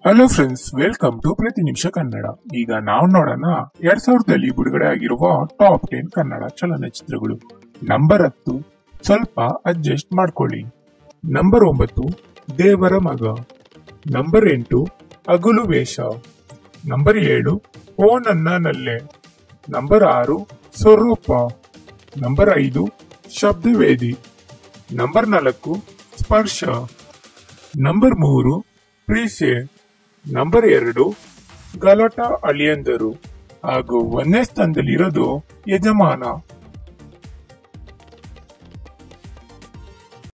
hello friends welcome to ಪ್ರತಿ ನಿಮಿಷ ಕನ್ನಡ ಈಗ ನಾವು ನೋಡೋಣ ಎರಡ್ ಸಾವಿರದಲ್ಲಿ ಬಿಡುಗಡೆ ಆಗಿರುವ ಟಾಪ್ ಟೆನ್ ಕನ್ನಡ ಚಲನಚಿತ್ರಗಳು ನಂಬರ್ ಹತ್ತು ಸ್ವಲ್ಪ ಅಡ್ಜಸ್ಟ್ ಮಾಡ್ಕೊಳ್ಳಿ ನಂಬರ್ ಒಂಬತ್ತು ದೇವರ ಮಗ ನಂಬರ್ ಎಂಟು ಅಗುಲು ವೇಷ ನಂಬರ್ ಏಳು ಓ ನನ್ನ ನಲ್ಲೆ ನಂಬರ್ ಆರು ಸ್ವರೂಪ ನಂಬರ್ ಐದು ಶಬ್ದವೇದಿ ನಂಬರ್ ನಾಲ್ಕು ಸ್ಪರ್ಶ ನಂಬರ್ ಮೂರು ಪ್ರೀಸೆ ನಂಬರ್ ಎರಡು ಗಲಾಟ ಅಳಿಯಂದರು ಹಾಗೂ ಒಂದನೇ ಸ್ಥಾನದಲ್ಲಿರೋದು ಯಜಮಾನ